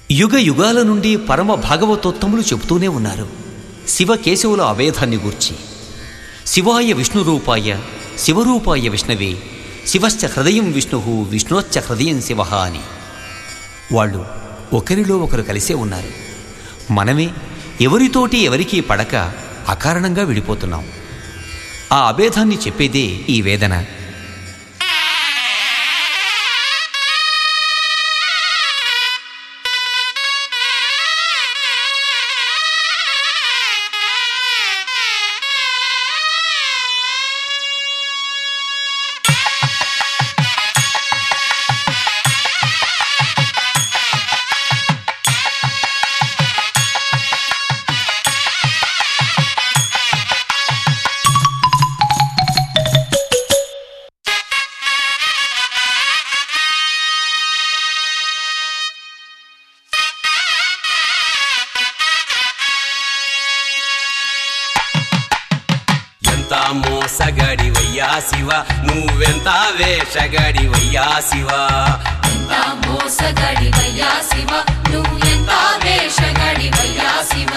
యుగ యుగాల నుండి పరమ భాగవతోత్తములు చెబుతూనే ఉన్నారు శివ కేశవుల అభేదాన్ని గూర్చి శివాయ విష్ణురూపాయ శివరూపాయ విష్ణవే శివశ్చ హృదయం విష్ణు విష్ణోశ్చ హృదయం శివ అని వాళ్ళు ఒకరిలో ఒకరు కలిసే ఉన్నారు మనమే ఎవరితోటి ఎవరికీ పడక అకారణంగా విడిపోతున్నాం ఆ అభేదాన్ని చెప్పేదే ఈ వేదన ఎంత మోసగడివయ్యా శివ నువ్వెంత వేషగడివయ్యా శివ ఎంత మోసగడివయ్యా శివ నువ్వు ఎంత వేషగడివయ్యా శివ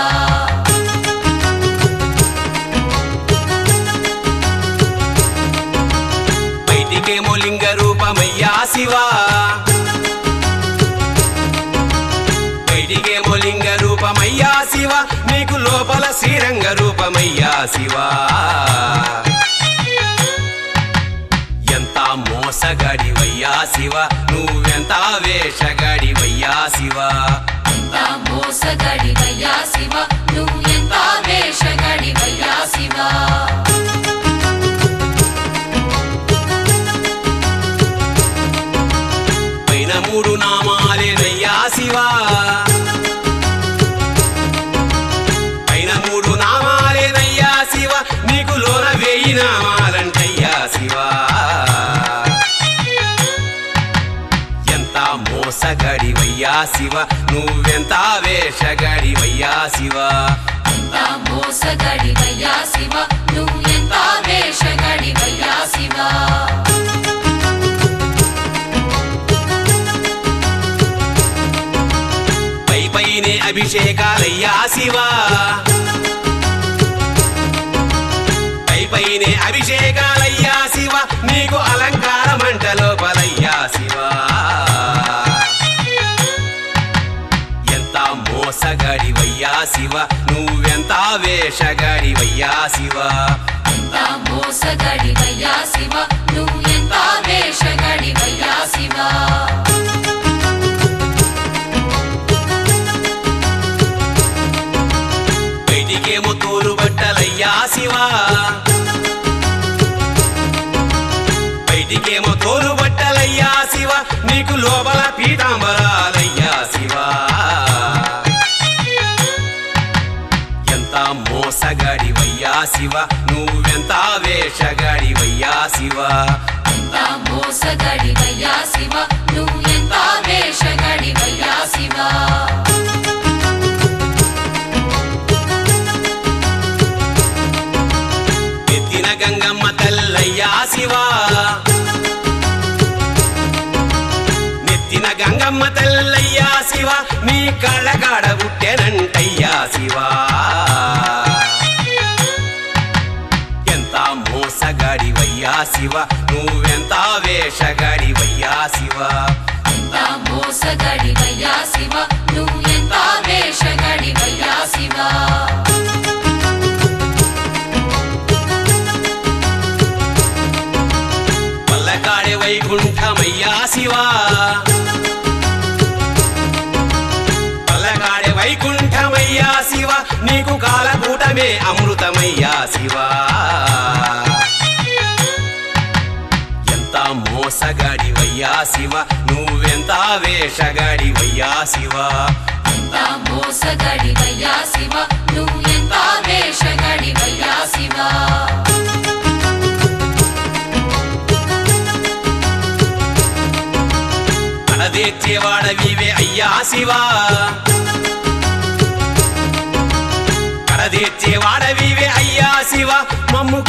బయటికేమో లింగ రూపమయ్యా శివ బయటికేమో లింగ రూపమయ్యా శివ నీకు లోపల శ్రీరంగ రూపమయ్యా శివ ఎంత మోసగడివయ్యా శివ నువ్వెంత వేషగడివయ్యా శివ ఎంత మోసగడివయ్యా శివ నువ్వు ఎంత వేషగడివయ్యా శివ పైన మూడు నామాలేనయ్యా శివ పైన మూడు నామాలేనయ్యా శివ నీకు లోన వేయి నామాలంటయ్యా శివ ఎంత మోసగడివయ్యా శివ నువ్వెంత వేషగడివయ్యా శివ ఎంత మోసగడివయ్యా శివ నువ్వు ఎంత వేషగడివయ్యా శివ పై పైనే అభిషేకాలయ్యా శివ పై పైనే అభిషేకాలయ్యా శివ నీకు అలంకార మంట లోపలయ్యా శివ ఎంత మోసగడివయ్యా శివ నువ్వెంత వేషగడివయ్యా శివ ఎంత మోసగడివయ్యా శివ నువ్వు ఎంత వేషగడివయ్యా శివ బయటికేమో తోలు బట్టలయ్యా శివ బయటికేమో తోలు బట్టలయ్యా శివ నీకు లోపల పీతాంబరాలయ్యా శివ ఎంత మోసగాడివయ్యా శివ నువ్వెంత వేషగాడివయ్యా శివ ఎంత మోసగడివయ్యా శివ నువ్వు ఎంత వేషగడివయ్యా శివ ఎత్తిన గంగమ్మ తల్లయ్యా శివ నెత్తిన గంగమ్మ తల్లయ్యా శివ నీ కళ్ళగాడ పుట్టెనంటయ్యా శివ ఎంత మోసగాడివయ్యా శివ నువ్వెంత వేషగాడివయ్యా శివ ఎంత మోసగడివయ్యా శివ నువ్వు ఎంత వేషగడివయ్యా శివ పల్లకాడే వైకుంఠమయ్యా శివ పల్లకాడే వైకుంఠమయ్యా శివ నీకు కాలకూటమే అమృతమయ్యా శివ ఎంత మోసగాడివయ్యా శివ నువ్వెంత వేషగాడివయ్యా శివ ఎంత మోసగడివయ్యా శివ నువ్వు ఎంత వేషగడివయ్యా శివ కడదేర్చేవాడవివే అయ్యా శివ కడదేర్చేవాడవివే అయ్యా శివ మమ్ము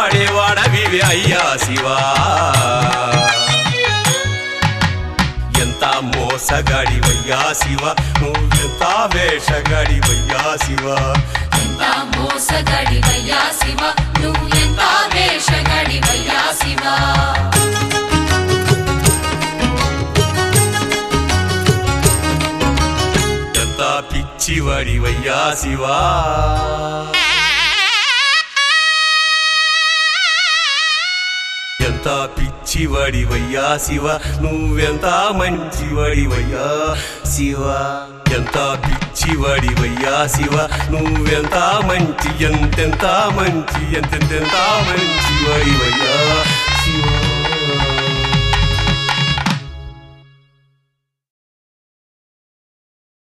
కాపాడేవాడవివే అయ్యా శివ ఎంత ఎంత మోసగాడివయ్యా శివ నువ్వెంత వేషగాడివయ్యా శివ ఎంత మోసగడివయ్యా శివ నువ్వు ఎంత వేషగడివయ్యా శివ ఎంత పిచ్చివాడివయ్యా శివా ఎంత పిచ్చివాడివయ్యా శివ నువ్వెంత మంచివాడివయ్యా శివ ఎంత పిచ్చివాడివయ్యా శివ నువ్వెంత మంచి ఎంతెంత మంచి ఎంతెంత మంచివాడివయ్యా శివ